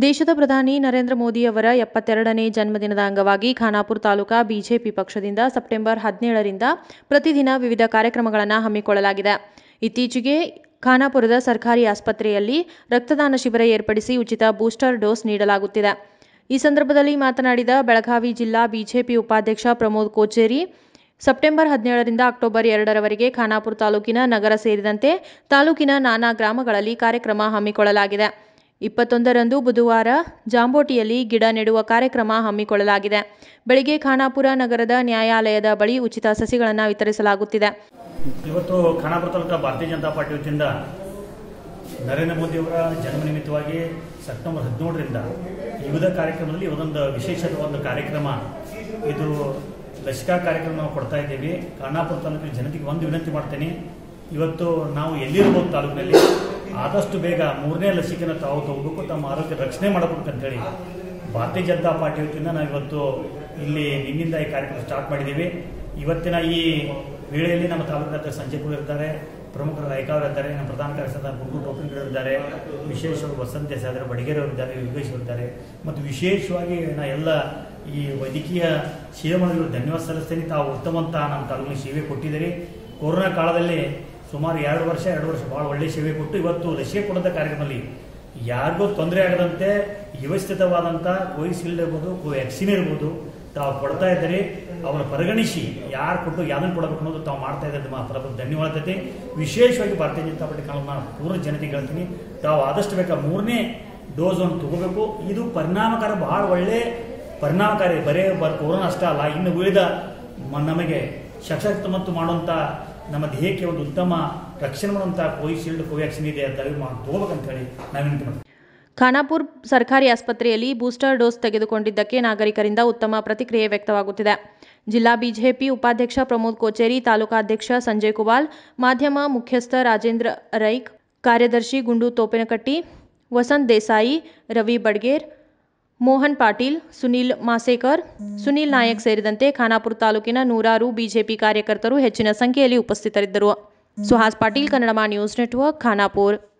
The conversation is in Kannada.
ದೇಶದ ಪ್ರಧಾನಿ ನರೇಂದ್ರ ಮೋದಿಯವರ ಎಪ್ಪತ್ತೆರಡನೇ ಜನ್ಮದಿನದ ಅಂಗವಾಗಿ ಖಾನಾಪುರ ತಾಲೂಕಾ ಬಿಜೆಪಿ ಪಕ್ಷದಿಂದ ಸೆಪ್ಟೆಂಬರ್ ಹದಿನೇಳರಿಂದ ಪ್ರತಿದಿನ ವಿವಿಧ ಕಾರ್ಯಕ್ರಮಗಳನ್ನು ಹಮ್ಮಿಕೊಳ್ಳಲಾಗಿದೆ ಇತ್ತೀಚೆಗೆ ಖಾನಾಪುರದ ಸರ್ಕಾರಿ ಆಸ್ಪತ್ರೆಯಲ್ಲಿ ರಕ್ತದಾನ ಶಿಬಿರ ಏರ್ಪಡಿಸಿ ಉಚಿತ ಬೂಸ್ಟರ್ ಡೋಸ್ ನೀಡಲಾಗುತ್ತಿದೆ ಈ ಸಂದರ್ಭದಲ್ಲಿ ಮಾತನಾಡಿದ ಬೆಳಗಾವಿ ಜಿಲ್ಲಾ ಬಿಜೆಪಿ ಉಪಾಧ್ಯಕ್ಷ ಪ್ರಮೋದ್ ಕೋಚೇರಿ ಸೆಪ್ಟೆಂಬರ್ ಹದಿನೇಳರಿಂದ ಅಕ್ಟೋಬರ್ ಎರಡರವರೆಗೆ ಖಾನಾಪುರ ತಾಲೂಕಿನ ನಗರ ಸೇರಿದಂತೆ ತಾಲೂಕಿನ ನಾನಾ ಗ್ರಾಮಗಳಲ್ಲಿ ಕಾರ್ಯಕ್ರಮ ಹಮ್ಮಿಕೊಳ್ಳಲಾಗಿದೆ ಇಪ್ಪತ್ತೊಂದರಂದು ಬುಧವಾರ ಜಾಂಬೋಟಿಯಲ್ಲಿ ಗಿಡ ನೆಡುವ ಕಾರ್ಯಕ್ರಮ ಹಮ್ಮಿಕೊಳ್ಳಲಾಗಿದೆ ಬೆಳಿಗ್ಗೆ ಖಾನಾಪುರ ನಗರದ ನ್ಯಾಯಾಲಯದ ಬಳಿ ಉಚಿತ ಸಸಿಗಳನ್ನು ವಿತರಿಸಲಾಗುತ್ತಿದೆ ಇವತ್ತು ಖಾನಾಪುರ ತಾಲೂಕು ಭಾರತೀಯ ಜನತಾ ಪಾರ್ಟಿ ವತಿಯಿಂದ ನರೇಂದ್ರ ಮೋದಿಯವರ ಜನ್ಮ ನಿಮಿತ್ತವಾಗಿ ಸೆಪ್ಟೆಂಬರ್ ಹದಿನೇಳರಿಂದ ವಿವಿಧ ಕಾರ್ಯಕ್ರಮದಲ್ಲಿ ಇದೊಂದು ವಿಶೇಷದ ಒಂದು ಕಾರ್ಯಕ್ರಮ ಇದು ಲಸಿಕಾ ಕಾರ್ಯಕ್ರಮ ನಾವು ಕೊಡ್ತಾ ಇದ್ದೀವಿ ಖಾನಾಪುರ ತಾಲೂಕಿನ ಜನತೆಗೆ ಒಂದು ವಿನಂತಿ ಮಾಡ್ತೇನೆ ಇವತ್ತು ನಾವು ಎಲ್ಲಿರ್ಬೋದು ತಾಲೂಕಿನಲ್ಲಿ ಆದಷ್ಟು ಬೇಗ ಮೂರನೇ ಲಸಿಕೆನ ತಾವು ತಗೋಬೇಕು ತಮ್ಮ ಆರೋಗ್ಯ ರಕ್ಷಣೆ ಮಾಡಬೇಕು ಅಂತೇಳಿ ಭಾರತೀಯ ಜನತಾ ಪಾರ್ಟಿ ವತಿಯಿಂದ ನಾವು ಇವತ್ತು ಇಲ್ಲಿ ನಿನ್ನಿಂದ ಈ ಕಾರ್ಯಕ್ರಮ ಸ್ಟಾರ್ಟ್ ಮಾಡಿದ್ದೀವಿ ಇವತ್ತಿನ ಈ ವೇಳೆಯಲ್ಲಿ ನಮ್ಮ ತಾಲೂಕಿನ ಅಧ್ಯಕ್ಷ ಸಂಜಯ್ ಕುಮಾರ್ ಇರ್ತಾರೆ ಪ್ರಮುಖರು ರೈಕಾವ್ರು ಇದ್ದಾರೆ ನಮ್ಮ ಪ್ರಧಾನ ಕಾರ್ಯದರ್ಶಿ ಗುಂಡು ಟೋಪಿಂಗ್ ಇದ್ದಾರೆ ವಿಶೇಷವಾಗಿ ವಸಂತ ದೇಸಾಯಿ ಇದ್ದಾರೆ ಬಡಿಗೇರಿ ಅವರು ಇದ್ದಾರೆ ಯೋಗೇಶ್ ಅವರು ಇದ್ದಾರೆ ಮತ್ತು ವಿಶೇಷವಾಗಿ ನಾ ಎಲ್ಲ ಈ ವೈದ್ಯಕೀಯ ಸೇವೆ ಮಾಡಲು ಧನ್ಯವಾದ ಸಲ್ಲಿಸ್ತೇನೆ ತಾವು ಉತ್ತಮಂತ ನಮ್ಮ ತಾಲೂಕಿನ ಸೇವೆ ಕೊಟ್ಟಿದ್ದೀರಿ ಕೊರೋನಾ ಕಾಲದಲ್ಲಿ ಸುಮಾರು ಎರಡು ವರ್ಷ ಎರಡು ವರ್ಷ ಭಾಳ ಒಳ್ಳೆಯ ಸೇವೆ ಕೊಟ್ಟು ಇವತ್ತು ಲಸಿಕೆ ಕೊಡೋದ ಕಾರ್ಯಕ್ರಮದಲ್ಲಿ ಯಾರಿಗೂ ತೊಂದರೆ ಆಗದಂತೆ ವ್ಯವಸ್ಥಿತವಾದಂಥ ಕೋವಿಶೀಲ್ಡ್ ಇರ್ಬೋದು ವ್ಯಾಕ್ಸಿನ್ ಇರ್ಬೋದು ತಾವು ಕೊಡ್ತಾ ಇದ್ದೀರಿ ಅವರ ಪರಿಗಣಿಸಿ ಯಾರು ಕೊಟ್ಟು ಯಾವ್ದನ್ನು ಕೊಡಬೇಕು ಅನ್ನೋದು ತಾವು ಮಾಡ್ತಾ ಇದ್ದಾರೆ ಮಾತ್ರ ಧನ್ಯವಾದತೆ ವಿಶೇಷವಾಗಿ ಭಾರತೀಯ ಜನತಾ ಪಾರ್ಟಿ ಕಾಲ ಪೂರ್ಣ ಜನತೆಗೆ ಹೇಳ್ತೀನಿ ತಾವು ಆದಷ್ಟು ಬೇಕಾ ಮೂರನೇ ಡೋಸ್ ಅನ್ನು ತಗೋಬೇಕು ಇದು ಪರಿಣಾಮಕಾರ ಬಹಳ ಒಳ್ಳೆ ಪರಿಣಾಮಕಾರಿ ಬರೇ ಬರ ಕೊರೋನಾ ಅಷ್ಟೇ ಅಲ್ಲ ಇನ್ನು ಉಳಿದ ಮ- ನಮಗೆ ಸಶಕ್ತ ಮತ್ತು ಮಾಡುವಂಥ ನಮ್ಮ ದೇಹಕ್ಕೆ ಒಂದು ಉತ್ತಮ ರಕ್ಷಣೆ ಮಾಡುವಂಥ ಕೋವಿಶೀಲ್ಡ್ ಕೋವ್ಯಾಕ್ಸಿನ್ ಇದೆ ಅಂತ ಹೇಳಿ ಮಾಡಿ ತಗೋಬೇಕಂತ ಹೇಳಿ ನಾವು ವಿನಂತಿ ಮಾಡ್ತೀವಿ ಖಾನಾಪುರ್ ಸರ್ಕಾರಿ ಆಸ್ಪತ್ರೆಯಲ್ಲಿ ಬೂಸ್ಟರ್ ಡೋಸ್ ತೆಗೆದುಕೊಂಡಿದ್ದಕ್ಕೆ ನಾಗರಿಕರಿಂದ ಉತ್ತಮ ಪ್ರತಿಕ್ರಿಯೆ ವ್ಯಕ್ತವಾಗುತ್ತಿದೆ ಜಿಲ್ಲಾ ಬಿಜೆಪಿ ಉಪಾಧ್ಯಕ್ಷ ಪ್ರಮೋದ್ ಕೋಚೇರಿ ತಾಲೂಕಾಧ್ಯಕ್ಷ ಸಂಜಯ್ ಕುವಾಲ್ ಮಾಧ್ಯಮ ಮುಖ್ಯಸ್ಥ ರಾಜೇಂದ್ರ ರೈಕ್ ಕಾರ್ಯದರ್ಶಿ ಗುಂಡು ತೋಪಿನಕಟ್ಟಿ ವಸಂತ್ ದೇಸಾಯಿ ರವಿ ಬಡ್ಗೇರ್ ಮೋಹನ್ ಪಾಟೀಲ್ ಸುನೀಲ್ ಮಾಸೇಕರ್ ಸುನೀಲ್ ನಾಯಕ್ ಸೇರಿದಂತೆ ಖಾನಾಪುರ ತಾಲೂಕಿನ ನೂರಾರು ಬಿಜೆಪಿ ಕಾರ್ಯಕರ್ತರು ಹೆಚ್ಚಿನ ಸಂಖ್ಯೆಯಲ್ಲಿ ಉಪಸ್ಥಿತರಿದ್ದರು ಸುಹಾಸ್ ಪಾಟೀಲ್ ಕನ್ನಡಮ ನ್ಯೂಸ್ ನೆಟ್ವರ್ಕ್ ಖಾನಾಪುರ್